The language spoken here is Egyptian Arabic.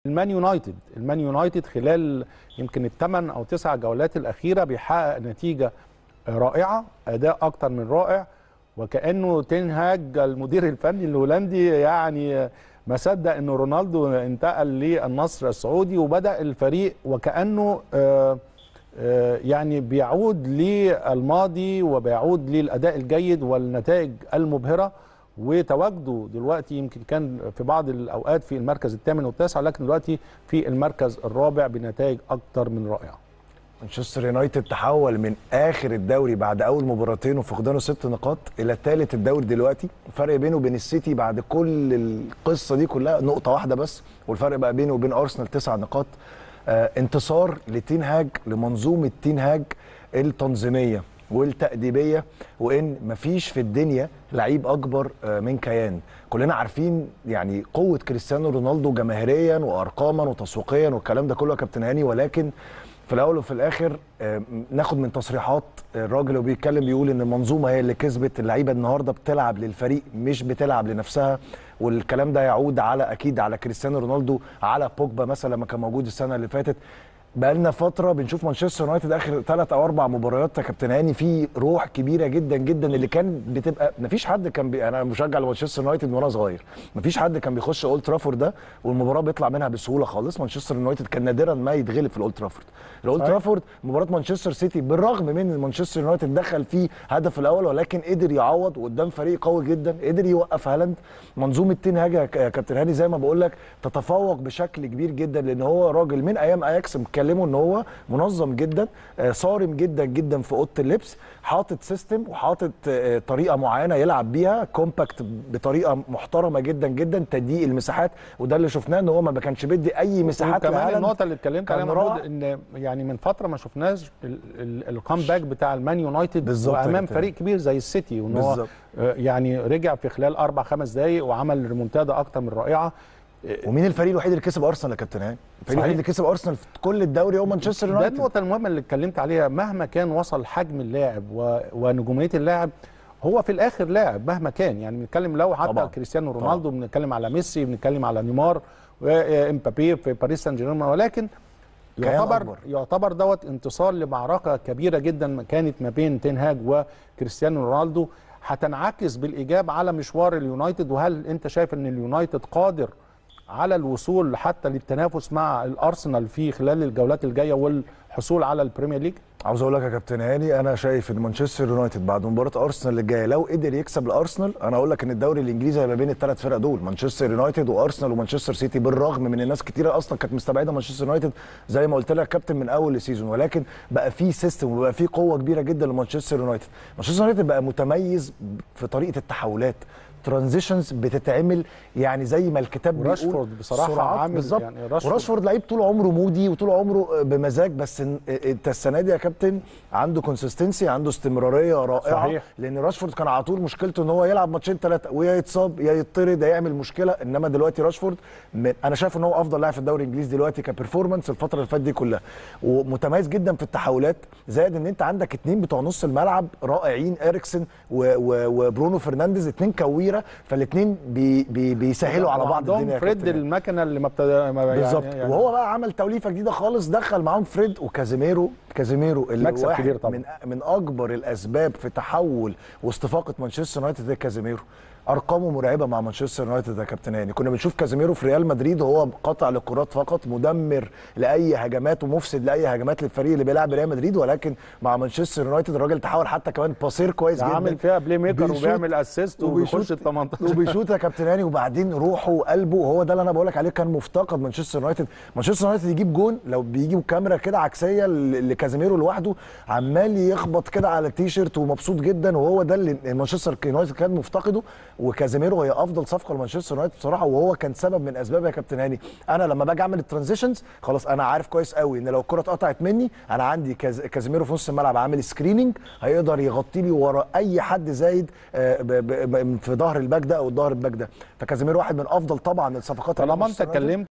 المان يونايتد المان يونايتد خلال يمكن الثمان او تسع جولات الاخيره بيحقق نتيجه رائعه اداء اكتر من رائع وكانه تنهاج المدير الفني الهولندي يعني ما صدق انه رونالدو انتقل للنصر السعودي وبدا الفريق وكانه آه آه يعني بيعود للماضي وبيعود للاداء الجيد والنتائج المبهره وتواجده دلوقتي يمكن كان في بعض الاوقات في المركز الثامن والتاسع لكن دلوقتي في المركز الرابع بنتائج اكتر من رائعه مانشستر يونايتد تحول من اخر الدوري بعد اول مباراتين وفقدانه ست نقاط الى ثالث الدوري دلوقتي الفرق بينه وبين السيتي بعد كل القصه دي كلها نقطه واحده بس والفرق بقى بينه وبين ارسنال تسع نقاط آه انتصار لتين هاج لمنظومه تين هاج التنظيميه والتأديبية وإن مفيش في الدنيا لعيب أكبر من كيان كلنا عارفين يعني قوة كريستيانو رونالدو جماهيريا وأرقاما وتسويقيا والكلام ده كله يا كابتن هاني ولكن في الاول وفي الاخر ناخد من تصريحات الراجل وبيتكلم بيقول ان المنظومه هي اللي كسبت اللعيبه النهارده بتلعب للفريق مش بتلعب لنفسها والكلام ده يعود على اكيد على كريستيانو رونالدو على بوجبا مثلا لما كان موجود السنه اللي فاتت بقى لنا فتره بنشوف مانشستر يونايتد اخر ثلاث او اربع مباريات يا كابتن هاني في روح كبيره جدا جدا اللي كان بتبقى مفيش حد كان بي... انا مشجع لمانشستر يونايتد من وانا صغير مفيش حد كان بيخش اولد ترافورد ده والمباراه بيطلع منها بسهوله خالص مانشستر يونايتد كان نادرا ما يتغلب في الاولد ترافورد الاولد ترافورد مباراه مانشستر سيتي بالرغم من ان مانشستر يونايتد دخل فيه هدف الاول ولكن قدر يعوض وقدام فريق قوي جدا قدر يوقف هالاند منظومه تين هاج يا كابتن هاني زي ما بقول لك تتفوق بشكل كبير جدا لان هو راجل من ايام اياكس متكلموا ان هو منظم جدا صارم جدا جدا في اوضه اللبس حاطط سيستم وحاطط طريقه معينه يلعب بيها كومباكت بطريقه محترمه جدا جدا تضييق المساحات وده اللي شفناه ان هو ما كانش بيدي اي مساحات كمان النقطه اللي اتكلمت عليها محمود ان يعني من فتره ما شفناش الكامباك بتاع المان يونايتد وامام فريق كبير زي السيتي وان هو يعني رجع في خلال اربع خمس دقائق وعمل ريمونتادا اكتر من رائعه ومين الفريق الوحيد اللي كسب ارسنال يا كابتن هاني؟ الفريق الوحيد اللي كسب ارسنال في كل الدوري هو مانشستر يونايتد ده النقطه المهمه اللي اتكلمت عليها مهما كان وصل حجم اللاعب و... ونجوميه اللاعب هو في الاخر لاعب مهما كان يعني بنتكلم لو حتى طبعا. كريستيانو رونالدو بنتكلم على ميسي بنتكلم على نيمار وامبابي في باريس سان جيرمان ولكن يعتبر يعتبر دوت انتصار لمعركه كبيره جدا كانت ما بين تنهاج وكريستيانو رونالدو هتنعكس بالايجاب على مشوار اليونايتد وهل انت شايف ان اليونايتد قادر على الوصول حتى للتنافس مع الارسنال في خلال الجولات الجايه والحصول على البريمير ليج عاوز اقول لك يا كابتن هاني انا شايف ان مانشستر يونايتد بعد مباراه ارسنال الجايه لو قدر يكسب الارسنال انا اقول لك ان الدوري الانجليزي هيبقى بين الثلاث فرق دول مانشستر يونايتد وارسنال ومانشستر سيتي بالرغم من الناس كتيره اصلا كانت مستبعده مانشستر يونايتد زي ما قلت لك كابتن من اول السيزون ولكن بقى في سيستم وبقى في قوه كبيره جدا لمانشستر يونايتد مانشستر يونايتد بقى متميز في طريقه التحولات ترانزيشنز بتتعمل يعني زي ما الكتاب بيقول راشفورد بصراحه عامل بالظبط يعني راشفورد, راشفورد لعيب طول عمره مودي وطول عمره بمزاج بس انت السنه دي يا كابتن عنده كونسيستنسي عنده استمراريه رائعه صحيح. لان راشفورد كان على طول مشكلته ان هو يلعب ماتشين ثلاثه ويا يتصاب يا يطرد يا يعمل مشكله انما دلوقتي راشفورد انا شايف ان هو افضل لاعب في الدوري الانجليزي دلوقتي كبرفورمانس الفتره اللي فاتت دي كلها ومتميز جدا في التحولات زائد ان انت عندك اثنين بتوع نص الملعب رائعين اريكسن وبرونو فرنانديز اثنين كويره فالاثنين بي بي بيسهلوا على بعض الدنيا فريد المكنه اللي ما ابتدى بالظبط يعني يعني وهو بقى عمل توليفه جديده خالص دخل معاهم فريد وكازيميرو كازيميرو اللي مكسب كبير طبعا من من اكبر الاسباب في تحول واستفاقه مانشستر يونايتد كازيميرو ارقامه مرعبه مع مانشستر يونايتد يا كابتن هاني كنا بنشوف كازيميرو في ريال مدريد وهو قاطع للكرات فقط مدمر لاي هجمات ومفسد لاي هجمات للفريق اللي بيلعب ريال مدريد ولكن مع مانشستر يونايتد الراجل تحول حتى كمان باسير كويس جدا عامل فيها بلاي ميكر وبيعمل اسيست وبيخش ال 18 وبيشوط يا كابتن هاني وبعدين روحه وقلبه وهو ده اللي انا بقول لك عليه كان مفتقد مانشستر يونايتد مانشستر يونايتد يجيب جون لو بيجيب كاميرا كده عكسيه لكازيميرو لوحده عمال يخبط كده على التيشيرت ومبسوط جدا وهو ده اللي مانشستر يونايتد كان مفتقده وكازيميرو هي افضل صفقه لمانشستر يونايتد بصراحه وهو كان سبب من اسباب يا كابتن هاني انا لما باجي اعمل الترانزيشنز خلاص انا عارف كويس قوي ان لو الكره اتقطعت مني انا عندي كاز... كازيميرو في نص الملعب عامل سكريننج هيقدر يغطي لي ورا اي حد زايد ب... ب... ب... في ظهر الباك ده او ظهر الباك ده فكازيميرو واحد من افضل طبعا الصفقات طالما انت اتكلمت